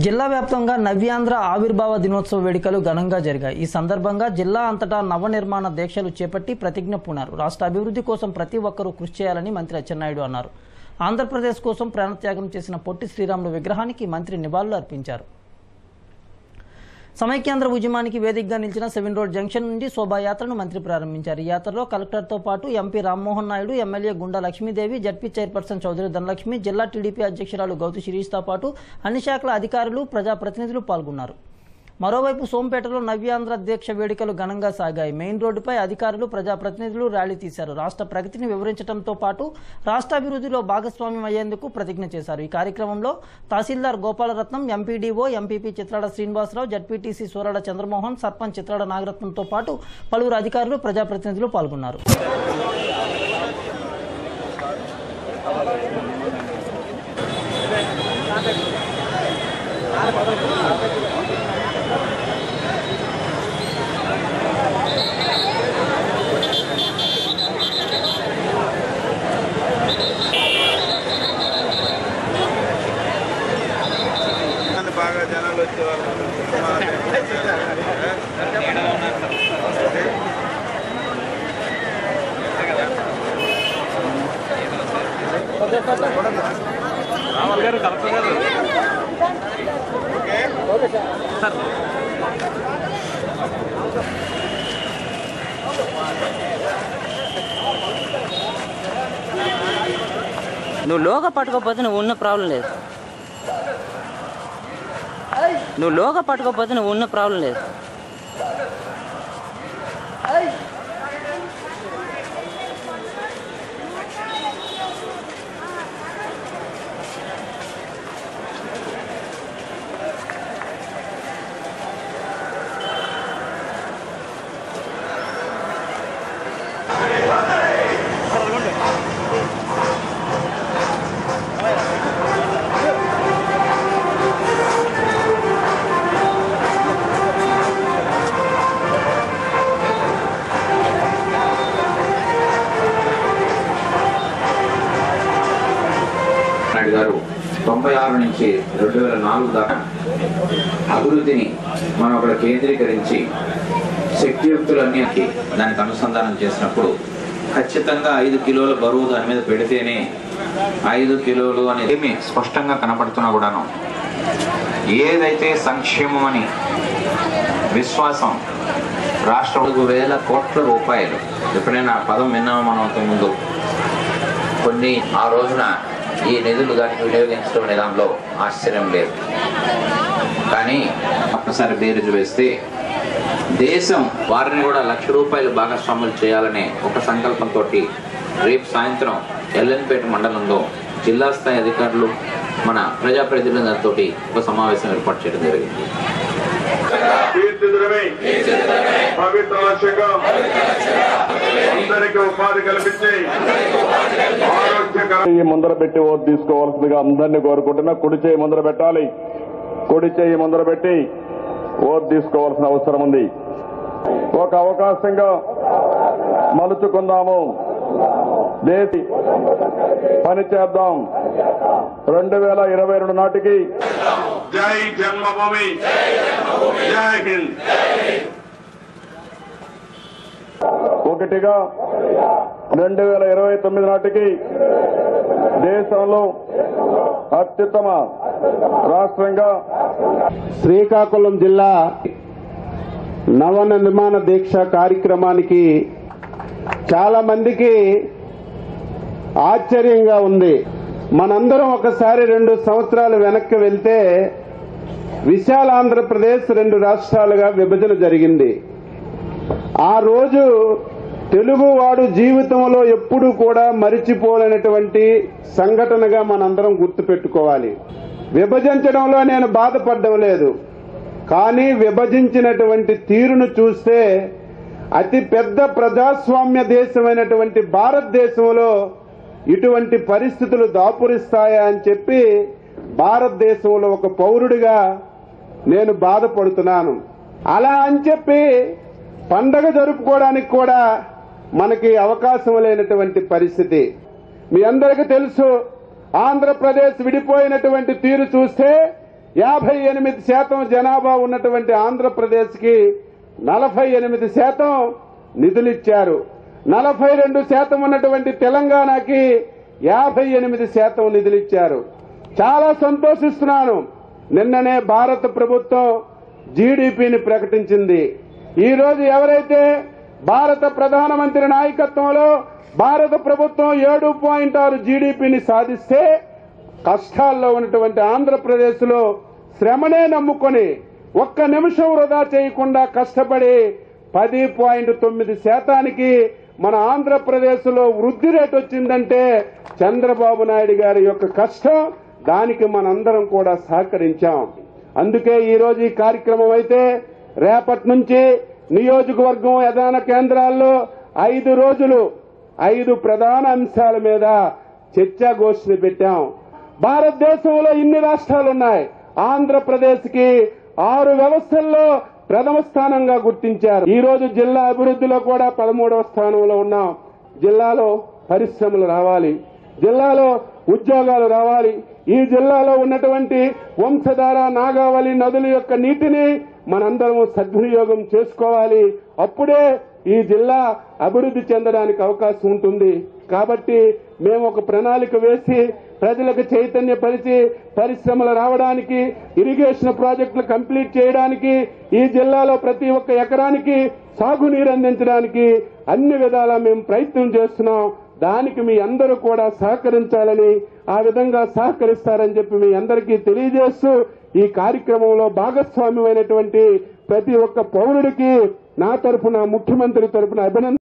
జిల్లా వ్యాప్తంగా నవ్యాంధ్ర ఆవిర్భావ దినోత్సవ వేడుకలు ఘనంగా జరిగాయి ఈ సందర్భంగా జిల్లా అంతటా నవనిర్మాణ దీక్షలు చేపట్టి ప్రతిజ్ఞ పూనారు రాష్ట్ర అభివృద్ధి కోసం ప్రతి ఒక్కరూ కృషి చేయాలని మంత్రి అచ్చెన్నాయుడు అన్నారు ఆంధ్రప్రదేశ్ కోసం ప్రాణత్యాగం చేసిన పొట్టి శ్రీరాములు విగ్రహానికి మంత్రి నివాళులు అర్పించారు సమైక్యాంధ్ర ఉద్యమానికి వేదికగా నిలిచిన సెవెన్ రోడ్ జంక్షన్ నుండి శోభాయాత్రను మంత్రి ప్రారంభించారు ఈ యాత్రలో కలెక్టర్తో పాటు MP Rammohan Naidu MLA Gunda Lakshmidevi ZP chairperson Chowdary Dhanalakshmi జిల్లా టీడీపీ అధ్యక్షురాలు గౌతు శిరీష్తో పాటు అన్ని శాఖల అధికారులు ప్రజాప్రతినిధులు పాల్గొన్నారు మరోవైపు సోంపేటలో నవ్యాంధ్ర దీక్ష వేడుకలు ఘనంగా సాగాయి మెయిన్ రోడ్డుపై అధికారులు ప్రజాప్రతినిధులు ర్యాలీ తీశారు రాష్ట్ర ప్రగతిని వివరించడంతో పాటు రాష్ట్ర అభివృద్ధిలో భాగస్వామ్యం అయ్యేందుకు ప్రతిజ్ఞ చేశారు ఈ కార్యక్రమంలో tahsildar Gopalaratnam MPDO MPP Chitrada Srinivasarao ZPTC Surada Chandramohan sarpanch Chitrada నాగరత్నంతో పాటు పలువురు అధికారులు ప్రజాప్రతినిధులు పాల్గొన్నారు అని బాగా జనాలు వచ్చేవాళ్ళు నువ్వు లోగా పట్టుకోకపోతే నువ్వు ఉన్న ప్రాబ్లం లేదు నువ్వు లోగా పట్టుకోకపోతే నువ్వు ఉన్న ప్రాబ్లం లేదు నాయుడు గారు తొంభై ఆరు నుంచి రెండు వేల నాలుగు దాకా అభివృద్ధిని మనం అక్కడ కేంద్రీకరించి శక్తియుక్తులన్నీ దానికి అనుసంధానం చేసినప్పుడు ఖచ్చితంగా ఐదు కిలోల బరువు దాని మీద పెడితేనే ఐదు కిలోలు అనేది ఏమి స్పష్టంగా కనపడుతున్నా కూడాను ఏదైతే సంక్షేమం అని విశ్వాసం రాష్ట్ర నాలుగు వేల కోట్ల రూపాయలు ఎప్పుడైనా ఆ పదం విన్నామా మనం అంతకుముందు కొన్ని ఆ రోజున ఈ నిధులు దానికి వినియోగించడం అనే దానిలో ఆశ్చర్యం లేదు కానీ ఒక్కసారి బేరుజు వేస్తే దేశం వారిని కూడా లక్ష రూపాయలు భాగస్వాములు చేయాలనే ఒక సంకల్పంతో రేపు సాయంత్రం ఎల్ఎన్పేట మండలంలో జిల్లా స్థాయి అధికారులు మన ప్రజాప్రతినిధులతో ఒక సమావేశం ఏర్పాటు చేయడం జరిగింది తీర్చిదిద్దడమే పవిత్ర లక్ష్యంగా అందరికీ ఉపాధి కల్పించి ఆరోగ్యకర చేయి ముందర పెట్టి ఓటు తీసుకోవాల్సిందిగా అందరినీ కోరుకుంటున్నా కుడి చేయి ముందర పెట్టాలి కుడి చేయి ముందర పెట్టి ఓటు తీసుకోవాల్సిన అవసరం ఉంది ఒక అవకాశంగా మలుచుకుందాము దేశి పని చేద్దాం రెండు వేల ఇరవై రెండు నాటికి జై జన్మభూమి జై హింద్ ఒకటిగా రెండు వేల ఇరవై తొమ్మిది నాటికి దేశంలో అత్యుత్తమ రాష్ట్రంగా శ్రీకాకుళం జిల్లా నవన నిర్మాణ దీక్ష కార్యక్రమానికి చాలా మందికి ఆశ్చర్యంగా ఉంది మనందరం ఒకసారి రెండు సంవత్సరాలు వెనక్కి వెళ్తే విశాల ఆంధ్రప్రదేశ్ రెండు రాష్ట్రాలుగా విభజన జరిగింది ఆ రోజు తెలుగువాడు జీవితంలో ఎప్పుడూ కూడా మరిచిపోలేనటువంటి సంఘటనగా మనందరం గుర్తుపెట్టుకోవాలి విభజించడంలో నేను బాధపడడం లేదు కానీ విభజించినటువంటి తీరును చూస్తే అతి పెద్ద ప్రజాస్వామ్య దేశమైనటువంటి భారతదేశంలో ఇటువంటి పరిస్థితులు దాపురిస్తాయా అని చెప్పి భారతదేశంలో ఒక పౌరుడిగా నేను బాధపడుతున్నాను అలా అని చెప్పి పండగ జరుపుకోవడానికి కూడా మనకి అవకాశం లేనటువంటి పరిస్థితి మీ అందరికీ తెలుసు ఆంధ్రప్రదేశ్ విడిపోయినటువంటి తీరు చూస్తే యాభై ఎనిమిది శాతం జనాభా ఉన్నటువంటి ఆంధ్రప్రదేశ్కి నలభై ఎనిమిది శాతం నిధులిచ్చారు నలభై రెండు శాతం ఉన్నటువంటి తెలంగాణకి యాభై ఎనిమిది శాతం నిధులిచ్చారు చాలా సంతోషిస్తున్నాను నిన్ననే భారత ప్రభుత్వం జీడీపీని ప్రకటించింది ఈ రోజు ఎవరైతే భారత ప్రధానమంత్రి నాయకత్వంలో భారత ప్రభుత్వం ఏడు పాయింట్ ఆరు జీడీపీని సాధిస్తే కష్టాల్లో ఉన్నటువంటి ఆంధ్రప్రదేశ్ లో శ్రమనే నమ్ముకొని ఒక్క నిమిషం వృధా చేయకుండా కష్టపడి పది పాయింట్ తొమ్మిది శాతానికి మన ఆంధ్రప్రదేశ్ లో వృద్ధి రేటు వచ్చిందంటే చంద్రబాబు నాయుడు గారి యొక్క కష్టం దానికి మనందరం కూడా సహకరించాం అందుకే ఈ రోజు ఈ కార్యక్రమం అయితే రేపటి నుంచి నియోజకవర్గం యదాన కేంద్రాల్లో ఐదు రోజులు ఐదు ప్రధాన అంశాల మీద చర్చాగోష్ఠిని పెట్టాం భారతదేశంలో ఇన్ని రాష్ట్రాలున్నాయి ఆంధ్రప్రదేశ్ కి ఆరు వ్యవస్థల్లో ప్రథమ స్థానంగా గుర్తించారు ఈ రోజు జిల్లా అభివృద్ధిలో కూడా పదమూడవ స్థానంలో ఉన్నాం జిల్లాలో పరిశ్రమలు రావాలి జిల్లాలో ఉద్యోగాలు రావాలి ఈ జిల్లాలో ఉన్నటువంటి వంశధార నాగావళి నదుల యొక్క నీటిని మనందరము సద్వినియోగం చేసుకోవాలి అప్పుడే ఈ జిల్లా అభివృద్ధి చెందడానికి అవకాశం ఉంటుంది కాబట్టి మేము ఒక ప్రణాళిక వేసి ప్రజలకు చైతన్యపరిచి పరిశ్రమలు రావడానికి ఇరిగేషన్ ప్రాజెక్టులు కంప్లీట్ చేయడానికి ఈ జిల్లాలో ప్రతి ఒక్క ఎకరానికి సాగునీరు అందించడానికి అన్ని విధాలా మేము ప్రయత్నం చేస్తున్నాం దానికి మీ అందరూ కూడా సహకరించాలని ఆ విధంగా సహకరిస్తారని చెప్పి మీ అందరికీ తెలియజేస్తూ ఈ కార్యక్రమంలో భాగస్వామ్యమైనటువంటి ప్రతి ఒక్క పౌరుడికి నా తరఫున ముఖ్యమంత్రి తరఫున అభినందన